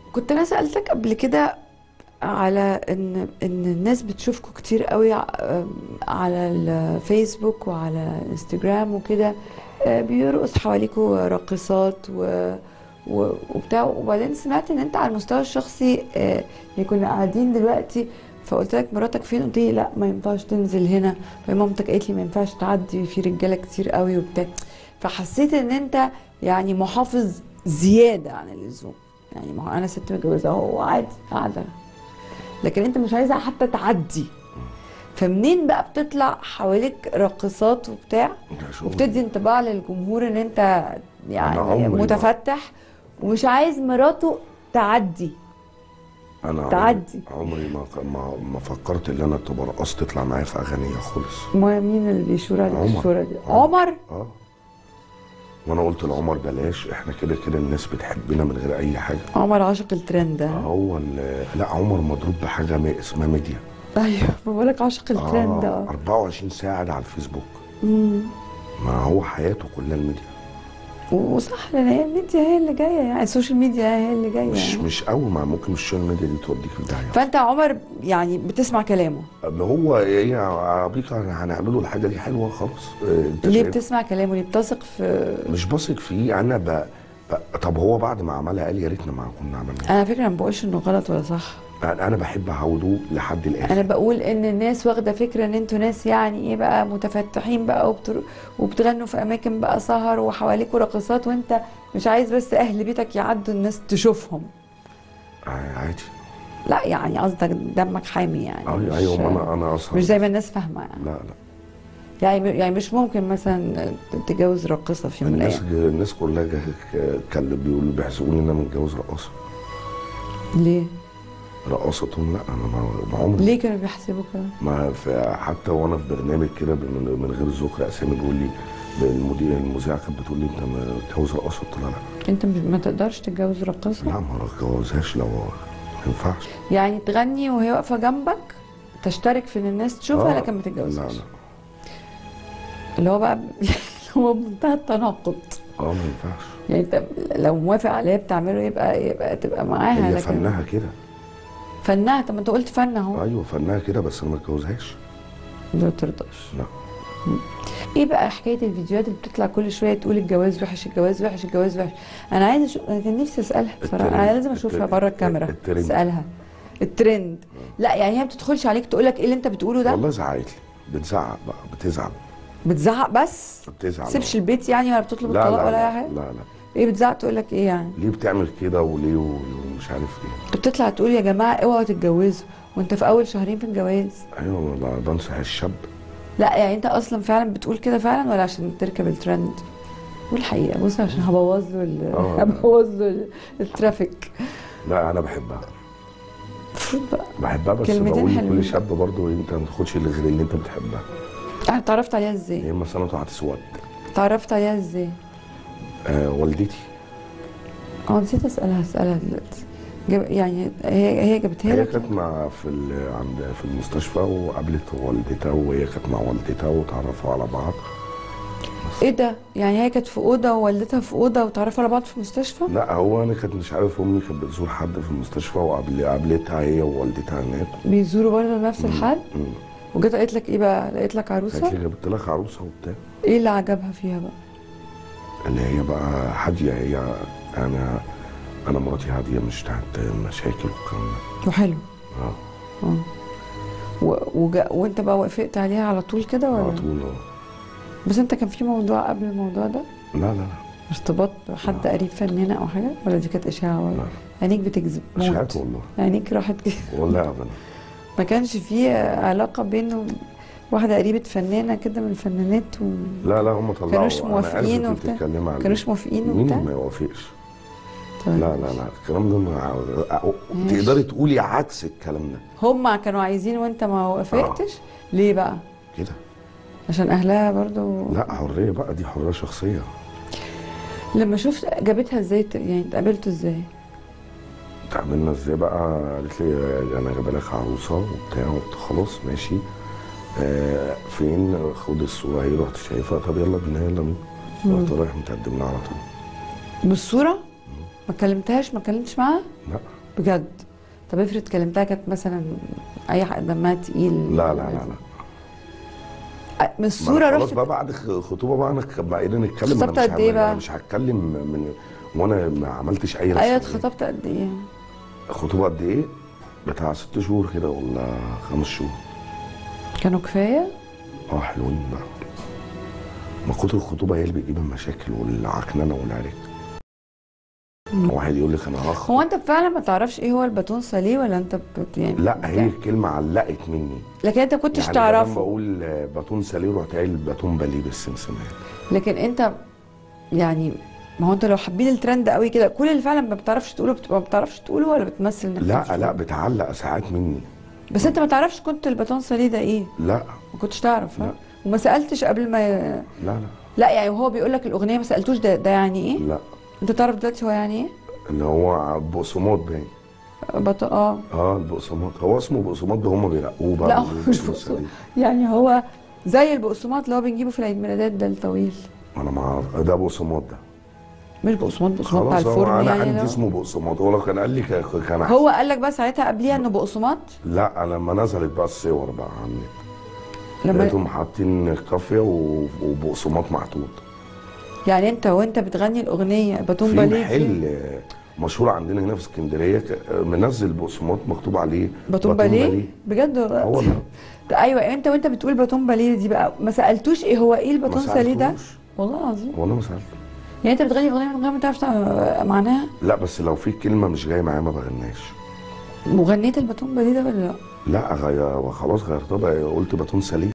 كنت انا سالتك قبل كده على ان ان الناس بتشوفكوا كتير قوي ع- على الفيسبوك وعلى انستجرام وكده آه، بيرقص حواليكوا راقصات و و- وبتاع وبعدين سمعت ان انت على المستوى الشخصي آه، يعني كنا قاعدين دلوقتي فقلت لك مراتك فين قلت لي لا ما ينفعش تنزل هنا فمامتك قالت لي ما ينفعش تعدي في رجاله كتير قوي وبتاع فحسيت ان انت يعني محافظ زياده عن اللزوم يعني ما هو انا ست متجوزه اهو عادي قاعده لكن انت مش عايزه حتى تعدي فمنين بقى بتطلع حواليك راقصات وبتاع ده شغل. وبتدي انطباع للجمهور ان انت أنا يعني عمري ما- متفتح ومش عايز مراته تعدي انا عمري- تعدي. عمري ما ما, ما فكرت ان انا تبقى رقص تطلع معايا في اغانيه خالص ما مين اللي بيشور عليك عمر. الشورى دي عمر. عمر اه وانا قلت لعمر بلاش احنا كده كده الناس بتحبنا من غير اي حاجه عمر عاشق الترند ده هو ال- لا عمر مضروب بحاجه ما اسمها ميديا ايوه بقول لك عاشق الترند آه اه 24 ساعه قاعد على الفيسبوك مم. ما هو حياته كلها الميديا وصح لان هي الميديا هي اللي جايه يعني السوشيال ميديا هي اللي جايه مش يعني. مش قوي ما ممكن السوشيال ميديا دي توديك في داهيه فانت عمر يعني بتسمع كلامه اللي هو ايه يا ابيك هنعمله الحاجه دي حلوه خلاص آه، انت ليه شايف؟ بتسمع كلامه ليه بتثق في مش بثق فيه انا ب... ب... طب هو بعد ما عملها قال يا ريتنا ما كنا عملناها انا على فكره ما بقولش انه غلط ولا صح انا أنا بحب اعوده لحد الاخر انا بقول ان الناس واخده فكره ان انتوا ناس يعني ايه بقى متفتحين بقى وبتر... وبتغنوا في اماكن بقى سهر وحواليكوا راقصات وانت مش عايز بس اهل بيتك يعدوا الناس تشوفهم آه، عادي لا يعني قصدك دمك حامي يعني ايوه مش- ايوه ما انا انا اصلا مش زي ما الناس فاهمه يعني لا لا يعني يعني مش ممكن مثلا تتجوز راقصه في يوم من الناس الايام الناس كلها جا- كان بيقولوا بيحسبوني ان انا متجوز رقاصه ليه؟ رقاصة لا انا ما ما عمري ليه كانوا بيحسبوا كده؟ ما في حتى وانا في برنامج كده من من غير ذكر اسامي بيقول لي المدير المذيعه كانت بتقول لي انت متجوز رقاصه قلت لها لا انت مش ما تقدرش تتجوز راقصه؟ لا ما اتجوزهاش لو ما ينفعش يعني تغني وهي واقفه جنبك تشترك في ان الناس تشوفها آه، لكن ما لا تتجوزهاش لا اللي هو بقى اللي هو بمنتهى التناقض اه ما ينفعش يعني انت لو موافق على اللي هي بتعمله يبقى يبقى تبقى معاها هي لكن فنها كده فنها طب ما انت قلت فن اهو ايوه فنها كده بس انا ما اتجوزهاش ما ترضاش لا ايه بقى حكايه الفيديوهات اللي بتطلع كل شويه تقول الجواز وحش الجواز وحش الجواز وحش انا عايزه اشوف انا كان نفسي اسالها بصراحه الترند. انا لازم اشوفها الترند. بره الكاميرا الترند. اسالها الترند لا يعني هي ما بتدخلش عليك تقول لك ايه اللي انت بتقوله ده والله زعقت لي بتزعق بقى بتزعل بتزعق بس بتزعل تسيبش البيت يعني ولا بتطلب لا الطلاق لا ولا اي لا, حاجه لا لا ايه بتزعق تقول لك ايه يعني ليه بتعمل كده وليه ومش عارف ايه انت بتطلع تقول يا جماعه اوعوا تتجوزوا وانت في اول شهرين في الجواز ايوه والله بنصح الشاب لا يعني انت اصلا فعلا بتقول كده فعلا ولا عشان تركب الترند قول الحقيقه بص عشان هبوظ له ال- اه. هبوظ له ال- الترافيك لا انا بحبها المفروض بقى بحبها بس كلمتين بقول حلوين. لكل شاب برضه انت ما تاخدش اللي غير اللي انت بتحبها انا اتعرفت عليها ازاي يا اما سنته هتسود اتعرفت عليها ازاي آه والدتي اه نسيت اسالها اسالها دلوقتي جاب يعني هي هي جابتها هي لك كانت مع في ال- عند في المستشفى وقابلت والدتها وهي كانت مع والدتها وتعرفوا على بعض ايه ده يعني هي كانت في اوضه ووالدتها في اوضه وتعرفوا على بعض في المستشفى لا هو انا كنت مش عارف امي كانت بتزور حد في المستشفى وقابل- قابلتها هي ووالدتها هناك بيزوروا برضه نفس الحد مم. وجت قالت لك ايه بقى لقيت لك عروسه قالت لي جبت لك عروسه وبتاع ايه اللي عجبها فيها بقى اللي هي بقى هاديه هي انا انا مراتي هاديه مش بتاعت مشاكل والكلام ده وحلو اه اه و... وجا... وانت بقى وافقت عليها على طول كده ولا على طول اه بس انت كان في موضوع قبل الموضوع ده لا لا لا ارتباط حد قريب فنانه او حاجه ولا دي كانت اشاعه ولا لا عينيك بتكذب موت. اشاعات والله عينيك راحت كده والله ابدا ما كانش في علاقه بينه واحده قريبه فنانه كده من الفنانات و... لا لا هم طلعوا كانوش أنا موافقين عارف انت وبتاع؟ بتتكلمي على كانوش موافقين مين وبتاع اللي ما يوافقش طيب. لا لا لا الكلام ده ما ماشي. تقدري تقولي عكس الكلام ده هم كانوا عايزين وانت ما وافقتش ليه بقى كده عشان اهلها برضو لا حريه بقى دي حريه شخصيه لما شفت جابتها ازاي ت- يعني اتقابلتوا ازاي تعملنا ازاي بقى قالت لي انا جايبه لك عروسه وبتاع قلت خلاص ماشي آه فين خد الصوره اهي رحت شايفها طب يلا بينا يلا بينا رحت رايح متقدم لها على طول بالصوره ما كلمتهاش ما كلمتش معاها لا بجد طب افرض كلمتها كانت مثلا اي حاجه دمها تقيل لا لا لا لا من ما الصوره أنا خلاص رحت بقى بعد خ- خطوبه بقى انا ك- بقينا نتكلم خطبت انا مش قد إيه هعمل- بقى؟ أنا مش هتكلم من وانا ما عملتش اي ايوه رسمية. اتخطبت قد ايه خطوبه قد ايه؟ بتاع ست شهور كده ولا خمس شهور كانوا كفايه اه حلوين بقى ما كتر الخطوبه هي اللي بتجيب المشاكل والعكننه والعرك واحد يقول لك انا هخ هو انت فعلا ما تعرفش ايه هو الباتون ساليه ولا انت بت يعني لا هي الكلمه علقت مني لكن انت كنتش يعني تعرفه لما بقول آه، باتون ساليه رحت قايل باتون باليه بالسمسميه لكن انت يعني ما هو انت لو حبيت الترند قوي كده كل اللي فعلا ما بتعرفش تقوله بتبقى ما بتعرفش تقوله ولا بتمثل انك بتعرفش لا لا تقوله؟ بتعلق ساعات مني بس انت ما تعرفش كنت الباتون ساليه ده ايه لا ما كنتش تعرف ها لا. وما سالتش قبل ما لا لا لا يعني وهو بيقول لك الاغنيه ما سالتوش ده ده يعني ايه لا انت تعرف دلوقتي هو يعني ايه اللي هو بقسماط باين بط... اه اه البقسماط هو اسمه بقسماط ده هم بيرقوه بقى لا هو بيقولوا مش باتون بقسماط ساليه. يعني هو زي البقسماط اللي هو بنجيبه في العيد ميلادات ده الطويل انا ما اعرف ده بقسماط ده مش بقسماط بقسماط بتاع خلاص هو الفرن انا يعني عندي لو- اسمه بقسماط هو لو كان قال لي كان كان أحسن. هو قال لك بقى ساعتها قبليها انه بقسماط لا لما نزلت بقى الصور بقى على النت لما لقيتهم حاطين كافيه و- وبقسماط محطوط يعني انت وانت بتغني الاغنيه باتون في باليه دي محل مشهور عندنا هنا في اسكندريه ك- منزل بقسماط مكتوب عليه باتون باليه بجد والله اه والله ده ايوه انت وانت بتقول باتون باليه دي بقى ما سالتوش ايه هو ايه الباتون ما ساليه ده سألتوش. والله العظيم والله ما سالته يعني انت بتغني اغنيه من غير ما تعرف تع- معناها لا بس لو في كلمه مش جايه معايا ما بغناش وغنيت الباتون باليه ده ولا لا لا غير خلاص غيرتها بقى قلت باتون سليم